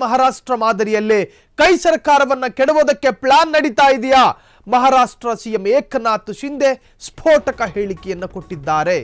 ಮಹಾರಾಷ್ಟ್ರ ಮಾದರಿಯಲ್ಲೇ ಕೈ ಸರ್ಕಾರವನ್ನ ಕೆಡವೋದಕ್ಕೆ ಪ್ಲಾನ್ ನಡೀತಾ ಇದೆಯಾ ಮಹಾರಾಷ್ಟ್ರ ಸಿಎಂ ಏಕನಾಥ್ ಶಿಂದೆ ಸ್ಫೋಟಕ ಹೇಳಿಕೆಯನ್ನ ಕೊಟ್ಟಿದ್ದಾರೆ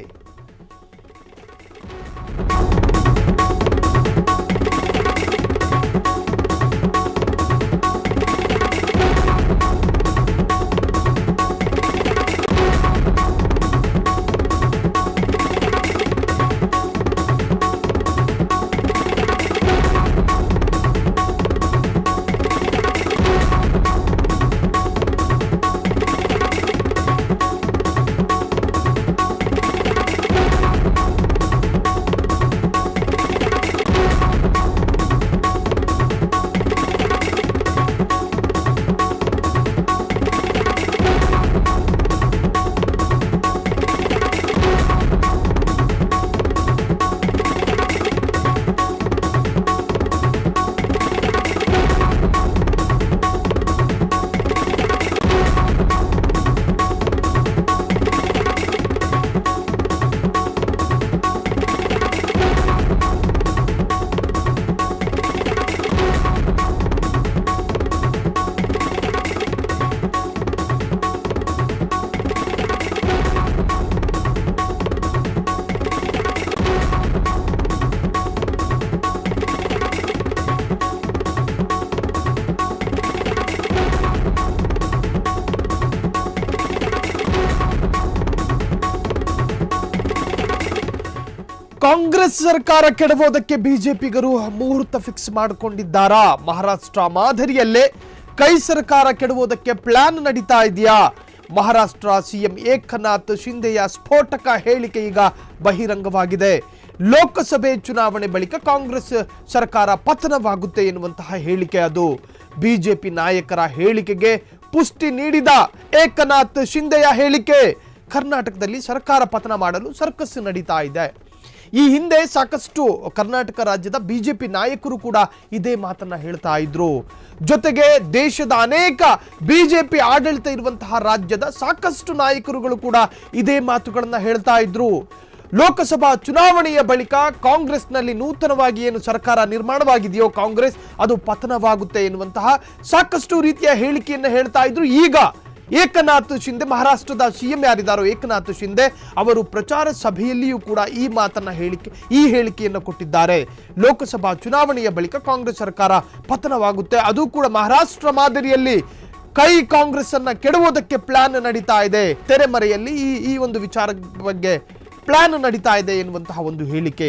ಕಾಂಗ್ರೆಸ್ ಸರ್ಕಾರ ಕೆಡವೋದಕ್ಕೆ ಬಿಜೆಪಿಗರು ಮುಹೂರ್ತ ಫಿಕ್ಸ್ ಮಾಡಿಕೊಂಡಿದ್ದಾರಾ ಮಹಾರಾಷ್ಟ್ರ ಮಾದರಿಯಲ್ಲೇ ಕೈ ಸರ್ಕಾರ ಕೆಡವೋದಕ್ಕೆ ಪ್ಲಾನ್ ನಡೀತಾ ಇದೆಯಾ ಮಹಾರಾಷ್ಟ್ರ ಸಿಎಂ ಏಕನಾಥ್ ಶಿಂದೆಯ ಸ್ಫೋಟಕ ಹೇಳಿಕೆ ಈಗ ಬಹಿರಂಗವಾಗಿದೆ ಲೋಕಸಭೆ ಚುನಾವಣೆ ಬಳಿಕ ಕಾಂಗ್ರೆಸ್ ಸರ್ಕಾರ ಪತನವಾಗುತ್ತೆ ಎನ್ನುವಂತಹ ಹೇಳಿಕೆ ಅದು ಬಿಜೆಪಿ ನಾಯಕರ ಹೇಳಿಕೆಗೆ ಪುಷ್ಟಿ ನೀಡಿದ ಏಕನಾಥ್ ಶಿಂದೆಯ ಹೇಳಿಕೆ ಕರ್ನಾಟಕದಲ್ಲಿ ಸರ್ಕಾರ ಪತನ ಮಾಡಲು ಸರ್ಕಸ್ ನಡೀತಾ ಇದೆ ಈ ಹಿಂದೆ ಸಾಕಷ್ಟು ಕರ್ನಾಟಕ ರಾಜ್ಯದ ಬಿಜೆಪಿ ನಾಯಕರು ಕೂಡ ಇದೇ ಮಾತನ್ನ ಹೇಳ್ತಾ ಇದ್ರು ಜೊತೆಗೆ ದೇಶದ ಅನೇಕ ಬಿಜೆಪಿ ಆಡಳಿತ ಇರುವಂತಹ ರಾಜ್ಯದ ಸಾಕಷ್ಟು ನಾಯಕರುಗಳು ಕೂಡ ಇದೇ ಮಾತುಗಳನ್ನ ಹೇಳ್ತಾ ಇದ್ರು ಲೋಕಸಭಾ ಚುನಾವಣೆಯ ಬಳಿಕ ಕಾಂಗ್ರೆಸ್ನಲ್ಲಿ ನೂತನವಾಗಿ ಏನು ಸರ್ಕಾರ ನಿರ್ಮಾಣವಾಗಿದೆಯೋ ಕಾಂಗ್ರೆಸ್ ಅದು ಪತನವಾಗುತ್ತೆ ಎನ್ನುವಂತಹ ಸಾಕಷ್ಟು ರೀತಿಯ ಹೇಳಿಕೆಯನ್ನು ಹೇಳ್ತಾ ಇದ್ರು ಈಗ ಏಕನಾಥ್ ಶಿಂದೆ ಮಹಾರಾಷ್ಟ್ರದ ಸಿಎಂ ಯಾರಿದ್ದಾರೋ ಏಕನಾಥ್ ಶಿಂದೆ ಅವರು ಪ್ರಚಾರ ಸಭೆಯಲ್ಲಿಯೂ ಕೂಡ ಈ ಮಾತನ್ನ ಹೇಳಿಕೆ ಈ ಹೇಳಿಕೆಯನ್ನು ಕೊಟ್ಟಿದ್ದಾರೆ ಲೋಕಸಭಾ ಚುನಾವಣೆಯ ಬಳಿಕ ಕಾಂಗ್ರೆಸ್ ಸರ್ಕಾರ ಪತನವಾಗುತ್ತೆ ಅದು ಕೂಡ ಮಹಾರಾಷ್ಟ್ರ ಮಾದರಿಯಲ್ಲಿ ಕೈ ಕಾಂಗ್ರೆಸ್ ಅನ್ನ ಕೆಡುವುದಕ್ಕೆ ಪ್ಲಾನ್ ನಡೀತಾ ಇದೆ ತೆರೆಮರೆಯಲ್ಲಿ ಈ ಈ ಒಂದು ವಿಚಾರದ ಬಗ್ಗೆ ಪ್ಲಾನ್ ನಡೀತಾ ಇದೆ ಎನ್ನುವಂತಹ ಒಂದು ಹೇಳಿಕೆ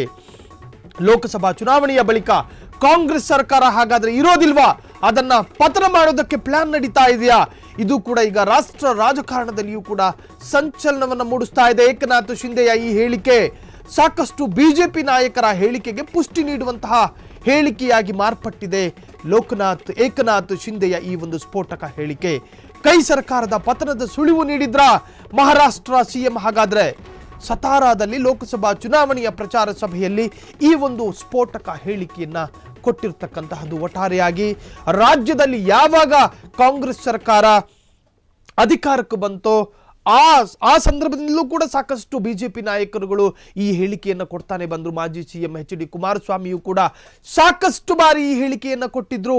ಲೋಕಸಭಾ ಚುನಾವಣೆಯ ಬಳಿಕ ಕಾಂಗ್ರೆಸ್ ಸರ್ಕಾರ ಹಾಗಾದ್ರೆ ಇರೋದಿಲ್ವಾ ಅದನ್ನ ಪತನ ಮಾಡೋದಕ್ಕೆ ಪ್ಲಾನ್ ನಡೀತಾ ಇದೆಯಾ ಇದು ಕೂಡ ಈಗ ರಾಷ್ಟ್ರ ರಾಜಕಾರಣದಲ್ಲಿಯೂ ಕೂಡ ಸಂಚಲನವನ್ನು ಮೂಡಿಸ್ತಾ ಇದೆ ಏಕನಾಥ್ ಶಿಂದೆಯ ಈ ಹೇಳಿಕೆ ಸಾಕಷ್ಟು ಬಿಜೆಪಿ ನಾಯಕರ ಹೇಳಿಕೆಗೆ ಪುಷ್ಟಿ ನೀಡುವಂತಹ ಹೇಳಿಕೆಯಾಗಿ ಮಾರ್ಪಟ್ಟಿದೆ ಲೋಕನಾಥ್ ಏಕನಾಥ್ ಶಿಂದೆಯ ಈ ಒಂದು ಸ್ಫೋಟಕ ಹೇಳಿಕೆ ಕೈ ಸರ್ಕಾರದ ಪತನದ ಸುಳಿವು ನೀಡಿದ್ರ ಮಹಾರಾಷ್ಟ್ರ ಸಿಎಂ ಹಾಗಾದ್ರೆ ಸತಾರಾದಲ್ಲಿ ಲೋಕಸಭಾ ಚುನಾವಣೆಯ ಪ್ರಚಾರ ಸಭೆಯಲ್ಲಿ ಈ ಒಂದು ಸ್ಫೋಟಕ ಹೇಳಿಕೆಯನ್ನ ಕೊಟ್ಟಿರ್ತಕ್ಕಂತಹದ್ದು ಒಟ್ಟಾರೆಯಾಗಿ ರಾಜ್ಯದಲ್ಲಿ ಯಾವಾಗ ಕಾಂಗ್ರೆಸ್ ಸರ್ಕಾರ ಅಧಿಕಾರಕ್ಕೆ ಬಂತೋ ಆ ಆ ಸಂದರ್ಭದಲ್ಲೂ ಕೂಡ ಸಾಕಷ್ಟು ಬಿಜೆಪಿ ನಾಯಕರುಗಳು ಈ ಹೇಳಿಕೆಯನ್ನು ಕೊಡ್ತಾನೆ ಬಂದರು ಮಾಜಿ ಸಿಎಂ ಎಚ್ ಡಿ ಕುಮಾರಸ್ವಾಮಿಯು ಕೂಡ ಸಾಕಷ್ಟು ಬಾರಿ ಈ ಹೇಳಿಕೆಯನ್ನು ಕೊಟ್ಟಿದ್ರು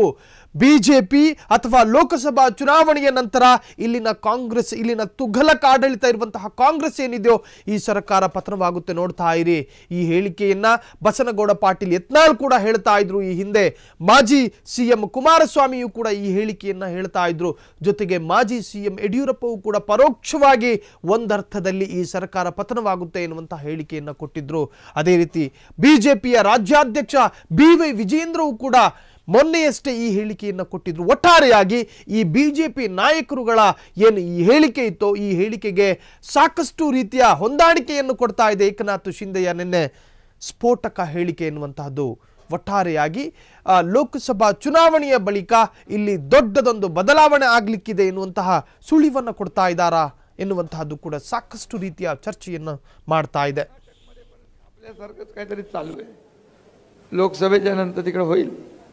ಬಿಜೆಪಿ ಅಥವಾ ಲೋಕಸಭಾ ಚುನಾವಣೆಯ ನಂತರ ಇಲ್ಲಿನ ಕಾಂಗ್ರೆಸ್ ಇಲ್ಲಿನ ತುಘಲಕ್ ಆಡಳಿತ ಇರುವಂತಹ ಕಾಂಗ್ರೆಸ್ ಏನಿದೆಯೋ ಈ ಸರ್ಕಾರ ಪತನವಾಗುತ್ತೆ ನೋಡ್ತಾ ಇರಿ ಈ ಹೇಳಿಕೆಯನ್ನ ಬಸನಗೌಡ ಪಾಟೀಲ್ ಯತ್ನಾಳ್ ಕೂಡ ಹೇಳ್ತಾ ಇದ್ರು ಈ ಹಿಂದೆ ಮಾಜಿ ಸಿಎಂ ಕುಮಾರಸ್ವಾಮಿಯು ಕೂಡ ಈ ಹೇಳಿಕೆಯನ್ನ ಹೇಳ್ತಾ ಇದ್ರು ಜೊತೆಗೆ ಮಾಜಿ ಸಿಎಂ ಯಡಿಯೂರಪ್ಪವು ಕೂಡ ಪರೋಕ್ಷವಾಗಿ ಒಂದರ್ಥದಲ್ಲಿ ಈ ಸರ್ಕಾರ ಪತನವಾಗುತ್ತೆ ಎನ್ನುವಂತಹ ಹೇಳಿಕೆಯನ್ನ ಕೊಟ್ಟಿದ್ರು ಅದೇ ರೀತಿ ಬಿಜೆಪಿಯ ರಾಜ್ಯಾಧ್ಯಕ್ಷ ಬಿ ವೈ ವಿಜೇಂದ್ರವು ಕೂಡ ಮೊನ್ನೆಯಷ್ಟೇ ಈ ಹೇಳಿಕೆಯನ್ನು ಕೊಟ್ಟಿದ್ರು ಒಟ್ಟಾರೆಯಾಗಿ ಈ ಬಿಜೆಪಿ ನಾಯಕರುಗಳ ಏನು ಈ ಹೇಳಿಕೆ ಇತ್ತೋ ಈ ಹೇಳಿಕೆಗೆ ಸಾಕಷ್ಟು ರೀತಿಯ ಹೊಂದಾಣಿಕೆಯನ್ನು ಕೊಡ್ತಾ ಇದೆ ಏಕನಾಥ್ ಶಿಂದೆಯ ನಿನ್ನೆ ಸ್ಫೋಟಕ ಹೇಳಿಕೆ ಎನ್ನುವಂತಹದ್ದು ಒಟ್ಟಾರೆಯಾಗಿ ಆ, ಲೋಕಸಭಾ ಚುನಾವಣೆಯ ಬಳಿಕ ಇಲ್ಲಿ ದೊಡ್ಡದೊಂದು ಬದಲಾವಣೆ ಆಗಲಿಕ್ಕಿದೆ ಎನ್ನುವಂತಹ ಸುಳಿವನ್ನು ಕೊಡ್ತಾ ಇದ್ದಾರಾ ಎನ್ನುವಂತಹದ್ದು ಕೂಡ ಸಾಕಷ್ಟು ರೀತಿಯ ಚರ್ಚೆಯನ್ನು ಮಾಡ್ತಾ ಇದೆ आपल्यासारखंच काहीतरी चालू आहे लोकसभेच्या नंतर तिकडे होईल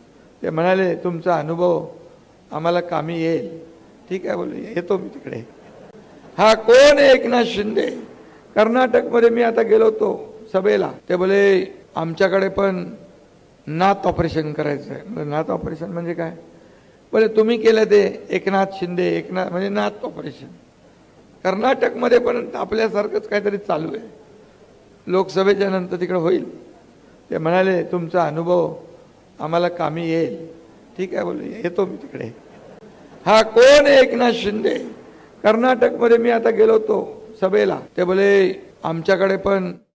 ते म्हणाले तुमचा अनुभव आम्हाला कामी येईल ठीक आहे बोलले येतो मी तिकडे हा कोण आहे एकनाथ शिंदे कर्नाटकमध्ये मी आता गेलो होतो सभेला ते बोले आमच्याकडे पण नात ऑपरेशन करायचं आहे म्हणलं, नात ऑपरेशन म्हणजे काय बरे तुम्ही केलं ते एकनाथ शिंदे एकनाथ म्हणजे नात ऑपरेशन कर्नाटकमध्ये पण आपल्यासारखंच काहीतरी चालू आहे लोकसभेच्या नंतर तिकडे होईल ते म्हणाले तुमचा अनुभव आम्हाला कामी येईल ठीक आहे बोलले येतो मी तिकडे हा कोण आहे एकनाथ शिंदे कर्नाटकमध्ये मी आता गेलो होतो सभेला ते बोले आमच्याकडे पण